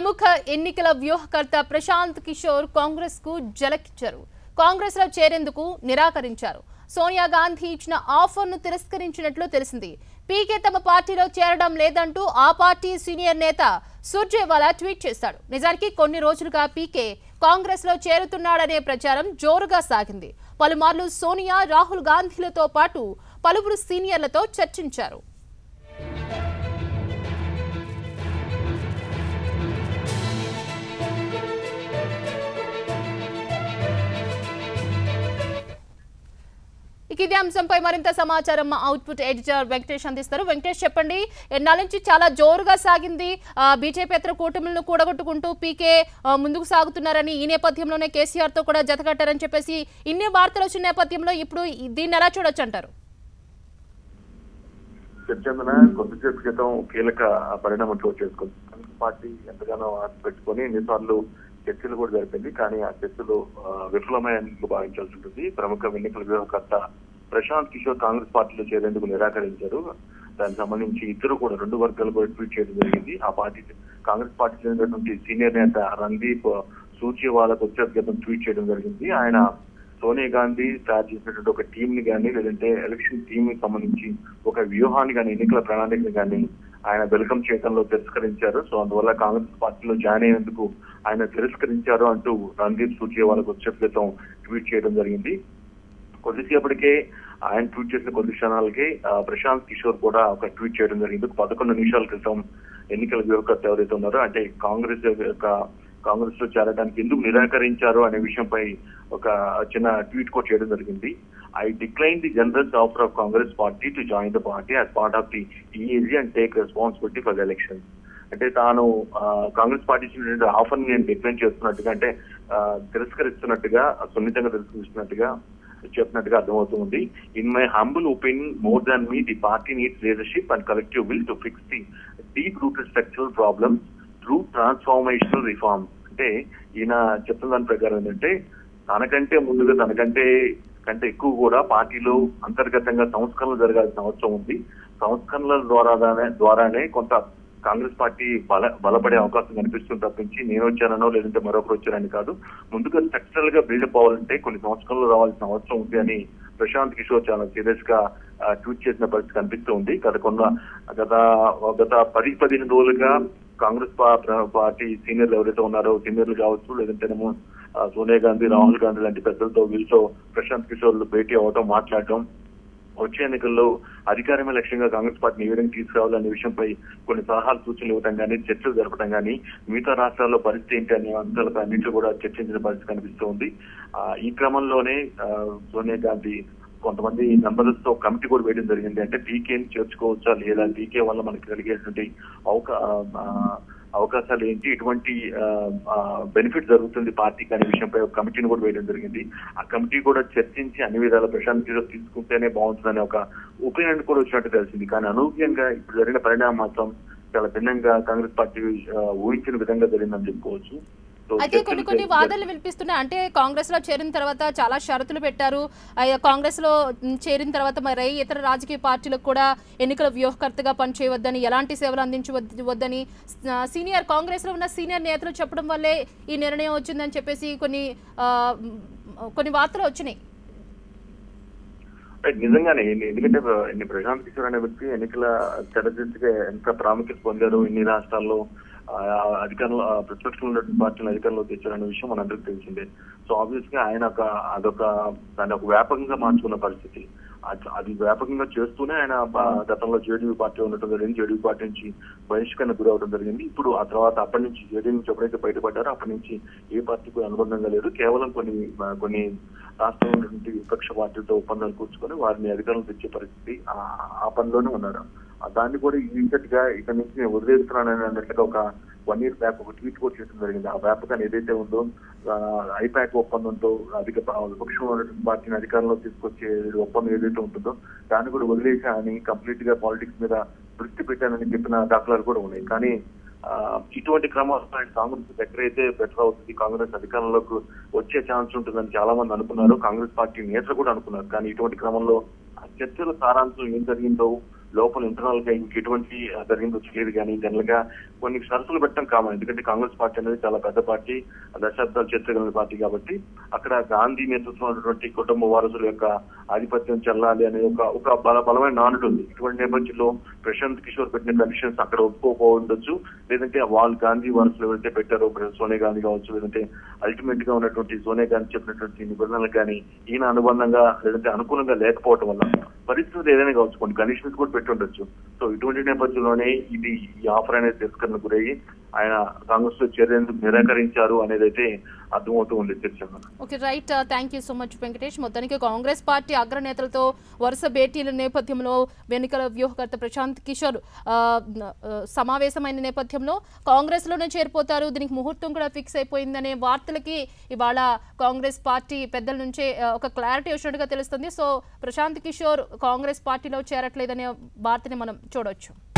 ప్రముఖ ఎన్నికల వ్యూహకర్త ప్రశాంత్ కిషోర్ కాంగ్రెస్ కు జలకిచ్చారు కాంగ్రెస్ లో చేరేందుకు నిరాకరించారు సోనియా గాంధీ ఇచ్చిన ఆఫర్ ను తిరస్కరించినట్లు తెలిసింది పీకే తమ పార్టీలో చేరడం లేదంటూ ఆ పార్టీ సీనియర్ నేత సుర్జేవాలా ట్వీట్ చేశాడు నిజానికి కొన్ని రోజులుగా పీకే కాంగ్రెస్ లో చేరుతున్నాడనే ప్రచారం జోరుగా సాగింది పలుమార్లు సోనియా రాహుల్ గాంధీలతో పాటు పలువురు సీనియర్లతో చర్చించారు ఇక ఇదే అంశంపై మరింత సమాచారం మా అవుట్పుట్ ఎడిటర్ వెంకటేష్ అందిస్తారు వెంకటేష్ చెప్పండి ఎన్నాళ్ళ నుంచి చాలా జోరుగా సాగింది ఆ, బీజేపీ ఇతర కూటమిలను కూడగొట్టుకుంటూ పీకే ఆ, ముందుకు సాగుతున్నారని ఈ నేపథ్యంలోనే కేసీఆర్ తో కూడా జతకట్టారని చెప్పేసి ఇన్ని వార్తలు వచ్చిన నేపథ్యంలో ఇప్పుడు ఈ- దీన్ని ఎలా చూడొచ్చు అంటారు చర్చందన కొద్దిసేపు క్రితం కీలక పరిణామం చోటు చేసుకుంది కాంగ్రెస్ పార్టీ ఎంతగానో ఆశ పెట్టుకుని ఎన్నిసార్లు చర్చలు కూడా జరిపింది కానీ ఆ చర్చలు ఆ, విఫలమయ్యేందుకు భావించాల్సి ఉంటుంది ప్రముఖ ఎన్నికల వ్యూహకర్త ప్రశాంత్ కిషోర్ కాంగ్రెస్ పార్టీలో చేరేందుకు నిరాకరించారు దానికి సంబంధించి ఇద్దరు కూడా రెండు వర్గాలు కూడా ట్వీట్ చేయడం జరిగింది ఆ పార్టీ కాంగ్రెస్ పార్టీ చెందినటువంటి సీనియర్ నేత రణదీప్ సూర్జేవాలకు వచ్చేందుకు ట్వీట్ చేయడం జరిగింది ఆయన సోనియా గాంధీ తయారు చేసినటువంటి ఒక టీం ని కానీ లేదంటే ఎలక్షన్ టీం కి సంబంధించి ఒక వ్యూహాన్ని కానీ ఎన్నికల ప్రణాళికని కానీ ఆయన వెల్కమ్ చేయడంలో తిరస్కరించారు సో అందువల్ల కాంగ్రెస్ పార్టీలో జాయిన్ అయ్యేందుకు ఆయన తిరస్కరించారు అంటూ రణదీప్ సూర్జేవాలకు వచ్చే క్రితం ట్వీట్ చేయడం జరిగింది కొద్దిసేపటికే ఆయన ట్వీట్ చేసిన కొద్ది క్షణాలకి ఆ, ప్రశాంత్ కిషోర్ కూడా ఒక ట్వీట్ చేయడం జరిగింది పదకొండు నిమిషాల క్రితం ఎన్నికల వ్యూహకర్త ఎవరైతే ఉన్నారో అంటే కాంగ్రెస్ యొక్క కాంగ్రెస్ లో చేరడానికి ఎందుకు నిరాకరించారు అనే విషయంపై ఒక చిన్న ట్వీట్ కూడా చేయడం జరిగింది I decline the general offer of Congress party to join the party as part of the EAG and take responsibility for the election అంటే తాను ఆ, కాంగ్రెస్ పార్టీ ఇచ్చినటువంటి ఆఫర్ నేను డిక్లైన్ చేస్తున్నట్టుగా అంటే ఆ, తిరస్కరిస్తున్నట్టుగా సున్నితంగా తిరస్కరిస్తున్నట్టుగా చెప్పినట్టుగా అర్థమవుతుంది in my humble opinion more than me the party needs leadership and collective will to fix the deep rooted structural problems through transformational reform అంటే ఈయన చెప్తున్న దాని ప్రకారం ఏంటంటే తనకంటే ముందుగా తనకంటే కంటే ఎక్కువ కూడా పార్టీలో అంతర్గతంగా సంస్కరణలు జరగాల్సిన అవసరం ఉంది సంస్కరణల ద్వారానే ద్వారానే కొంత కాంగ్రెస్ పార్టీ బల బలపడే అవకాశం కనిపిస్తుంది తప్పించి నేను వచ్చానో లేదంటే మరొకరు వచ్చారని కాదు ముందుగా స్ట్రక్చరల్ గా బిల్డప్ అవ్వాలంటే కొన్ని సంస్కరణలు రావాల్సిన అవసరం ఉంది అని ప్రశాంత్ కిషోర్ చాలా సీరియస్ గా ఆ, ట్వీట్ చేసిన పరిస్థితి కనిపిస్తూ ఉంది గత కొన్న గత గత పది పదిహేను రోజులుగా కాంగ్రెస్ పా- ప్ర- పార్టీ సీనియర్లు ఎవరైతే ఉన్నారో సీనియర్లు కావచ్చు లేదంటేనేమో ఆ, సోనియా గాంధీ రాహుల్ గాంధీ లాంటి పెద్దలతో వీళ్ళతో ప్రశాంత్ కిషోర్ భేటీ అవడం మాట్లాడడం వచ్చే ఎన్నికల్లో అధికారమే లక్ష్యంగా కాంగ్రెస్ పార్టీని ఏ విధంగా తీసుకురావాలనే విషయంపై కొన్ని సలహాలు సూచనలు ఇవ్వడం కానీ చర్చలు జరపడం కానీ మిగతా రాష్ట్రాల్లో పరిస్థితి ఏంటి అనే అంశాలపై అన్నింటిలో కూడా చర్చించిన పరిస్థితి కనిపిస్తోంది ఆ, ఈ క్రమంలోనే ఆ, సోనియా గాంధీ కొంతమంది మెంబర్స్ తో కమిటీ కూడా వేయడం జరిగింది అంటే పీకేని చేర్చుకోవచ్చా లేదా పీకే వల్ల మనకి కలిగేటువంటి అవకా ఆ, అవకాశాలు ఏంటి ఎటువంటి బెనిఫిట్ జరుగుతుంది పార్టీకి అనే విషయంపై ఒక కమిటీని కూడా వేయడం జరిగింది ఆ కమిటీ కూడా చర్చించి అన్ని విధాల ప్రశాంత్ కిషోర్ తీసుకుంటేనే బాగుంటుందనే ఒక ఒపీనియన్ కూడా వచ్చినట్టు తెలిసింది కానీ అనూహ్యంగా ఇప్పుడు జరిగిన పరిణామం మాత్రం చాలా భిన్నంగా కాంగ్రెస్ పార్టీ ఆ, ఊహించిన విధంగా జరిగిందని చెప్పుకోవచ్చు సో అయితే చర్చలు కొన్ని కొన్ని జరిగి- వాదనలు వినిపిస్తున్నాయి అంటే కాంగ్రెస్ లో చేరిన తర్వాత చాలా షరతులు పెట్టారు అయ్య, కాంగ్రెస్ లో మ్, చేరిన తర్వాత మరి ఇతర రాజకీయ పార్టీలకు కూడా ఎన్నికల వ్యూహకర్తగా పనిచేయవద్దని ఎలాంటి సేవలు అందించవద్దని స- సీనియర్ కాంగ్రెస్ లో ఉన్న సీనియర్ నేతలు చెప్పడం వల్లే ఈ నిర్ణయం వచ్చిందని చెప్పేసి కొన్ని ఆ, మ్, కొన్ని వార్తలు వచ్చినాయి రైట్, నిజంగానే ఎన్ని- ఎందుకంటే ఎన్ని ప్రశాంత్ కిషోర్ అనే వ్యక్తి ఎన్నికల చరిత్రగా ఎంత ప్రాముఖ్యత పొందారు ఇన్ని రాష్ట్రాల్లో ఆ, అధికారంలో ఆ, ప్రతిపక్షంలో ఉన్నటువంటి పార్టీలు అధికారంలో తెచ్చారనే విషయం మనందరికీ తెలిసిందే సో ఆబ్వియస్ గా ఆయన ఒక అదొక దాన్ని ఒక వ్యాపకంగా మార్చుకున్న పరిస్థితి అది- అది వ్యాపకంగా చేస్తూనే ఆయన ఆ, గతంలో జేడీయూ పార్టీ ఉండటం జరిగింది జేడీయూ పార్టీ నుంచి బహిష్కరణ గురవడం జరిగింది ఇప్పుడు ఆ తర్వాత అప్పటి నుంచి జేడీయూ నుంచి ఎప్పుడైతే బయటపడ్డారో అప్పటి నుంచి ఏ పార్టీకి అనుబంధంగా లేదు కేవలం కొన్ని ఆ, కొన్ని రాష్ట్రంలో ఉన్నటువంటి విపక్ష పార్టీలతో ఒప్పందాలు కూర్చుకొని వారిని అధికారంలో తెచ్చే పరిస్థితి ఆ- ఆ పనిలోనే ఉన్నారు ఆ దాన్ని కూడా ఇమీడియట్ గా ఇక్కడ నుంచి నేను వదిలేస్తున్నానని అన్నట్లుగా ఒక వన్ ఇయర్ బ్యాక్ ఒక ట్వీట్ కూడా చేయడం జరిగింది ఆ వ్యాపకాన్ని ఏదైతే ఉందో ఐపాక్ ఒప్పందంతో అధిక విపక్షంలో ఉన్నటువంటి పార్టీని అధికారంలో తీసుకొచ్చే ఒప్పందం ఏదైతే ఉంటుందో దాన్ని కూడా వదిలేసా అని కంప్లీట్ గా పాలిటిక్స్ మీద దృష్టి పెట్టానని చెప్పిన దాఖలాలు కూడా ఉన్నాయి కానీ ఆ, ఇటువంటి క్రమంలో ఆయన కాంగ్రెస్ ఎక్కడైతే బెటర్ అవుతుంది కాంగ్రెస్ అధికారంలోకి వచ్చే ఛాన్స్ ఉంటుందని చాలా మంది అనుకున్నారు కాంగ్రెస్ పార్టీ నేతలు కూడా అనుకున్నారు కానీ ఇటువంటి క్రమంలో ఆ చర్చల సారాంశం ఏం జరిగిందో లోపల ఇంటర్నల్ గా ఇంకెటువంటి ఆ, జరిగిందో తెలియదు కానీ జనరల్ గా కొన్ని షరతులు పెట్టడం కామన్ ఎందుకంటే కాంగ్రెస్ పార్టీ అనేది చాలా పెద్ద పార్టీ దశాబ్దాలు చరిత్ర కలిగిన పార్టీ కాబట్టి అక్కడ గాంధీ నేతృత్వం ఉన్నటువంటి కుటుంబ వారసుల యొక్క ఆధిపత్యం చెల్లాలి అనే ఒక ఒక బల బలమైన నానుడు ఉంది ఇటువంటి నేపథ్యంలో ప్రశాంత్ కిషోర్ పెట్టిన కండిషన్స్ అక్కడ ఒప్పుకోకపోవచ్చు లేదంటే వాళ్ళు గాంధీ వారసులు ఎవరైతే పెట్టారో ఇప్పుడు సోనియా గాంధీ కావచ్చు లేదంటే అల్టిమేట్ గా ఉన్నటువంటి సోనియా గాంధీ చెప్పినటువంటి నిబంధనలకు కానీ ఈయన అనుబంధంగా లేదంటే అనుకూలంగా లేకపోవడం వల్ల పరిస్థితులు ఏదైనా కావచ్చు కొన్ని కండిషన్స్ కూడా పెట్టి ఉండొచ్చు సో ఇటువంటి నేపథ్యంలోనే ఇది ఈ ఆఫర్ అనేది తిరస్కరణ గురయ్యి ఆయన కాంగ్రెస్ లో చేరేందుకు నిరాకరించారు అనేది అయితే అర్థమవుతూ ఉంది చర్చ okay right thank you so much Venkatesh మొత్తానికి కాంగ్రెస్ పార్టీ అగ్రనేతలతో వరుస భేటీల నేపథ్యంలో వెనుకల వ్యూహకర్త ప్రశాంత్ కిషోర్ ఆ, ఆ, సమావేశమైన నేపథ్యంలో కాంగ్రెస్లోనే చేరిపోతారు దీనికి ముహూర్తం కూడా ఫిక్స్ అయిపోయిందనే వార్తలకి ఇవాళ కాంగ్రెస్ పార్టీ పెద్దల నుంచే ఆ, ఒక క్లారిటీ వచ్చినట్టుగా తెలుస్తుంది సో ప్రశాంత్ కిషోర్ కాంగ్రెస్ పార్టీలో చేరట్లేదనే వార్తని మనం చూడొచ్చు